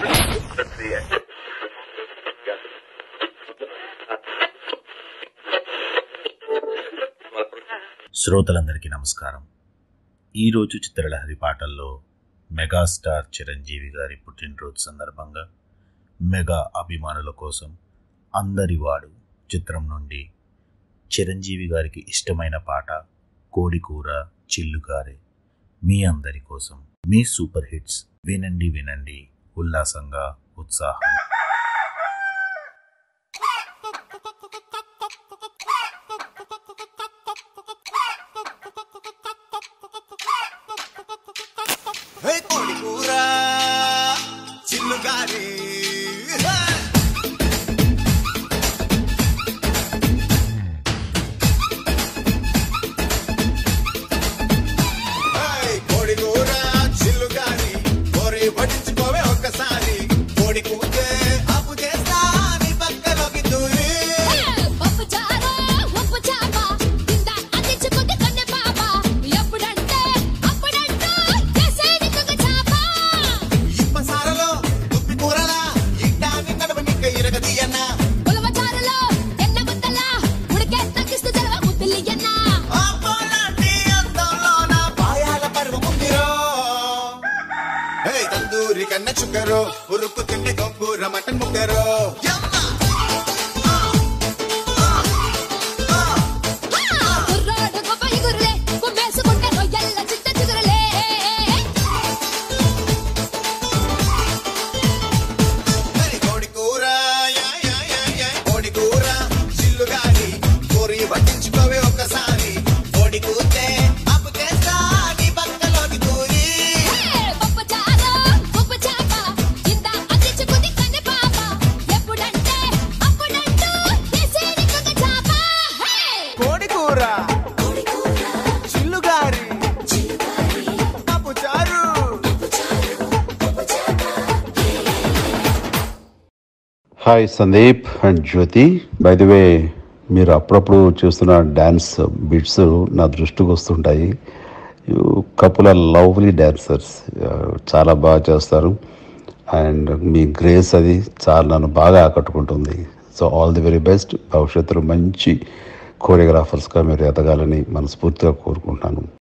శ్రోతలందరికీ నమస్కారం ఈరోజు చిత్రలహరి పాటల్లో మెగాస్టార్ చిరంజీవి గారి పుట్టినరోజు సందర్భంగా మెగా అభిమానుల కోసం అందరివాడు చిత్రం నుండి చిరంజీవి గారికి ఇష్టమైన పాట కోడికూర చిల్లుగారే మీ అందరి కోసం మీ సూపర్ హిట్స్ వినండి వినండి ఉల్లాసంగా ఉత్సాహం హే కోడి కూర చిల్లుగారి కోడి కూర చిల్లుగారి కోరి పట్టించుకోవే ఒక్కసారి కోడి కూతే అప్పు చేస్తా నీ పక్కలోకి దూరి పప్పు చారు ఉప్పు చాప కింద అందించుకుంది కన్నె పాప ఎప్పుడంటే అప్పుడంటూ చేసేది కుక్క చాప ఇప్ప సారలో దుప్పి కూరలా ఇట్టాన్ని నడుమ నిక్క ఇరగదీయన్నా ఉలవ చారులో ఎన్న ముద్దల ఉడికే తగ్గిస్తూ తెలవ ముద్దులియన్న ఆ పోలాంటి అందంలో నా పాయాల పర్వముందిరో హే తందూరి కన్న చుక్కరో ఉరుకు తిండి గొంగూర మటన్ ముక్కరో కుర్రాడు గొప్ప ఇగురులే కుమ్మేసుకుంటే రొయ్యల్ల చిత్త చిగురులే కోడి కూర యా, యా, యా, యా. కోడి కూర చిల్లుగాని కోరి పట్టించుకోవే ఒక్కసారి కోడి కూతే అప్పు చేస్తా నీ పక్కలోకి దూరి పప్పు చారు ఉప్పు చాప కింద అందించుకుంది కన్నె పాప ఎప్పుడంటే అప్పుడంటూ చేసేది కుక్క చాప కోడి కూర చిల్లుగారి అప్పు చారు hi Sandeep and Jyothi by the way మీరు అప్పుడప్పుడు చూస్తున్న డ్యాన్స్ బిట్స్ నా దృష్టికి వస్తుంటాయి కపుల్ ఆర్ లవ్లీ డ్యాన్సర్స్ చాలా బాగా చేస్తారు అండ్ మీ గ్రేస్ అది చాలా నన్ను బాగా ఆకట్టుకుంటుంది so all the very best భవిష్యత్తులో మంచి కోరియోగ్రాఫర్స్గా మీరు ఎదగాలని మనస్ఫూర్తిగా కోరుకుంటున్నాను